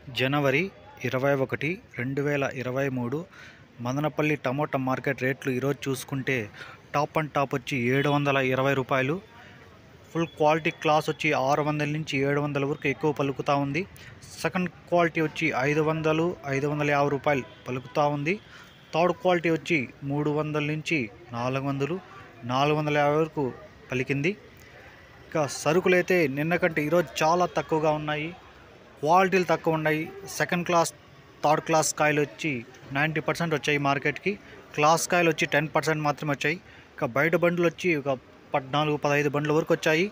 జనవరి ఇరవై ఒకటి రెండు వేల ఇరవై మూడు మదనపల్లి టమోటా మార్కెట్ రేట్లు ఈరోజు చూసుకుంటే టాప్ అండ్ టాప్ వచ్చి ఏడు వందల ఇరవై రూపాయలు ఫుల్ క్వాలిటీ క్లాస్ వచ్చి ఆరు వందల నుంచి ఏడు వందల వరకు ఎక్కువ పలుకుతూ ఉంది సెకండ్ క్వాలిటీ వచ్చి ఐదు వందలు ఐదు వందల యాభై రూపాయలు పలుకుతూ ఉంది థర్డ్ క్వాలిటీ వచ్చి మూడు వందల నుంచి నాలుగు వందలు నాలుగు వందల యాభై వరకు పలికింది ఇక సరుకులు అయితే నిన్న కంటే ఈరోజు చాలా తక్కువగా ఉన్నాయి క్వాలిటీలు తక్కువ ఉన్నాయి సెకండ్ క్లాస్ థర్డ్ క్లాస్ కాయలు వచ్చి నైంటీ పర్సెంట్ వచ్చాయి మార్కెట్కి క్లాస్ కాయలు వచ్చి టెన్ పర్సెంట్ మాత్రమే వచ్చాయి ఇక బయట బండ్లు వచ్చి ఒక పద్నాలుగు పదహైదు బండ్ల వరకు వచ్చాయి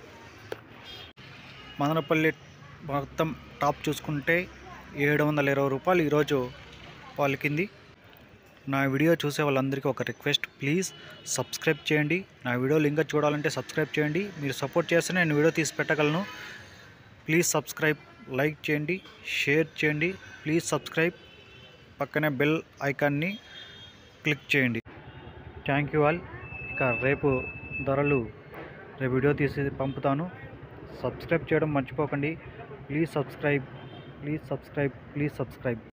మదనపల్లి మొత్తం టాప్ చూసుకుంటే ఏడు వందల ఇరవై రూపాయలు ఈరోజు పలికింది నా వీడియో చూసే వాళ్ళందరికీ ఒక రిక్వెస్ట్ ప్లీజ్ సబ్స్క్రైబ్ చేయండి నా వీడియోలు ఇంకా చూడాలంటే సబ్స్క్రైబ్ చేయండి మీరు సపోర్ట్ చేస్తే నేను వీడియో తీసి పెట్టగలను ప్లీజ్ సబ్స్క్రైబ్ లైక్ చేయండి షేర్ చేయండి ప్లీజ్ సబ్స్క్రైబ్ పక్కనే బెల్ ఐకాన్ని క్లిక్ చేయండి థ్యాంక్ యూ ఆల్ ఇక రేపు ధరలు రేపు వీడియో తీసి పంపుతాను సబ్స్క్రైబ్ చేయడం మర్చిపోకండి please subscribe please subscribe please subscribe